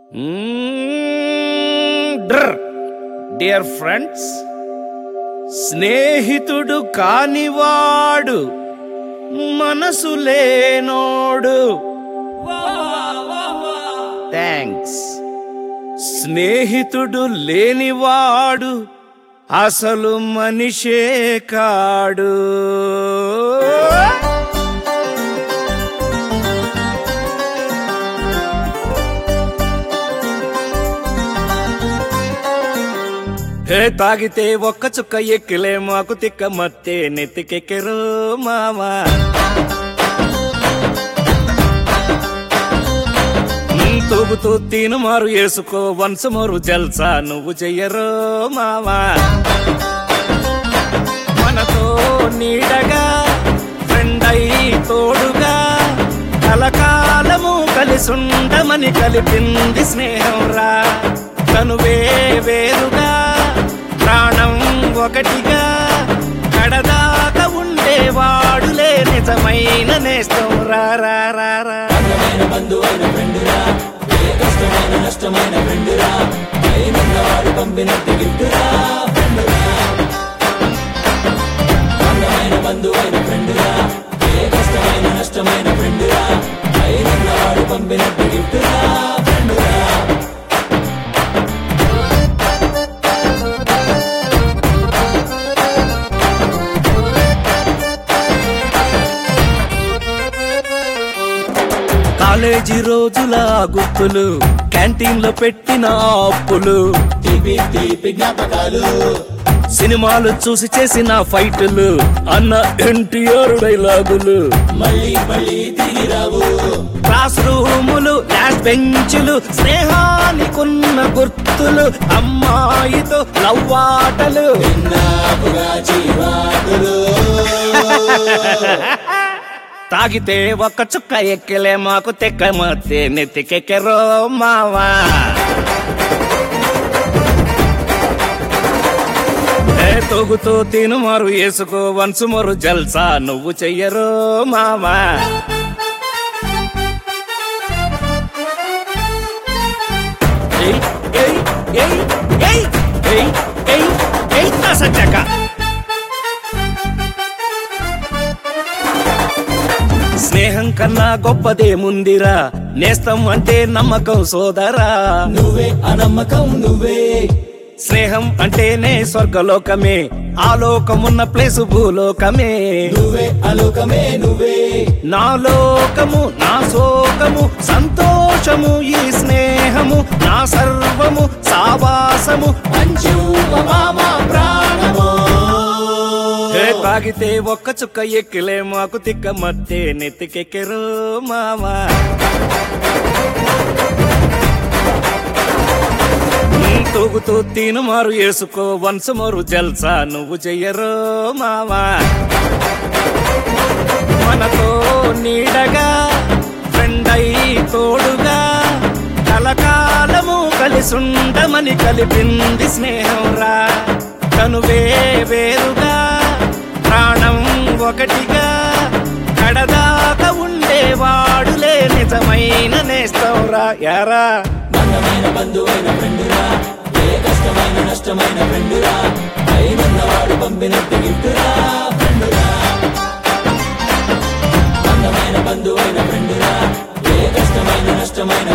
dear friends స్నేహితుడు కానివాడు మనసు లేనోడు థ్యాంక్స్ స్నేహితుడు లేనివాడు అసలు మనిషే కాడు హే తాగితే ఒక్క చుక్క ఎక్కిలే మాకు తిక్క మత్తే నెత్తికెక్కెరు మామా ఉమ్, తూగుతూ తీను మారు వేసుకో వన్స్ మోరు జల్సా నువ్వు చెయ్యరు మామా మనతో నీడగా ఫ్రెండ్ అయి తోడుగా కలకాలము కలిసుండమని కలిపింది స్నేహం రా తనువే వేరుగా ప్రాణం ఒకటిగా కడదాకా ఉండేవాడులే నిజమైన నేస్తం రా రా రా రా అందమైన బంధువైన ఫ్రెండురా ఏ కష్టమైన నష్టమైన ఫ్రెండురా అయినవాడు పంపినట్టు గిఫ్టురా ఫ్రెండురా అందమైన బంధువైన ఫ్రెండురా ఏ కష్టమైన నష్టమైన ఫ్రెండురా అయినవాడు పంపినట్టు గిఫ్టురా ఫ్రెండురా కాలేజీ రోజుల గుర్తులు క్యాంటీన్ లో పెట్టిన అప్పులు తీపి తీపి జ్ఞాపకాలు సినిమాలు చూసి చేసిన ఫైట్లు అన్న ఎన్టీఆర్ డైలాగులు మళ్ళీ మళ్ళీ తిరిగి రావు క్లాస్ రూములు లాస్ట్ బెంచులు స్నేహానికున్న గుర్తులు అమ్మాయితో లవ్వాటలు విన్నాపుగా జీవాటులు తాగితే ఒక్క చుక్క ఎక్కలే మాకు తెక్క మత్తే నెత్తికెక్కరో మావా ఏ తొగుతూ తిను మారు వేసుకో వన్స్ మరు జల్సా నువ్వు చెయ్యరో మావా ఏయ్, ఏయ్, ఏయ్, ఏయ్, ఏయ్, ఏయ్, ఏయ్, నా సజ్జక స్నేహం కన్నా గొప్పదేముందిరా నేస్తం అంటే నమ్మకం సోదరా నువ్వే అనమ్మకం నువ్వే స్నేహం అంటేనే స్వర్గలోకమే ఆ లోకమున్న ప్లేసు భూలోకమే నువ్వే అలోకమే నువ్వే నా లోకము నా శోకము సంతోషము ఈ స్నేహము నా సర్వము సావాసము మంచు మామ ప్రాణము ఏ తాగితే ఒక్క చుక్క ఎక్కిలే మాకు తిక్క మత్తే నెత్తికెక్కెరు మామా ఉమ్, తూగుతూ తీను మారు వేసుకో వన్స్ మోరు జల్సా నువ్వు చెయ్యరు మామా మనతో నీడగా ఫ్రెండ్ అయి తోడుగా కలకాలము కలిసుండమని కలిపింది స్నేహం రా తనువే వేరుగా ప్రాణం ఒకటిగా కడదాకా ఉండేవాడులే నిజమైన నేస్తం రా యారా అందమైన బంధువైన ఫ్రెండురా ఏ కష్టమైన నష్టమైన ఫ్రెండురా అయినవాడు పంపినట్టు గిఫ్టురా ఫ్రెండురా అందమైన బంధువైన ఫ్రెండురా ఏ కష్టమైన నష్టమైన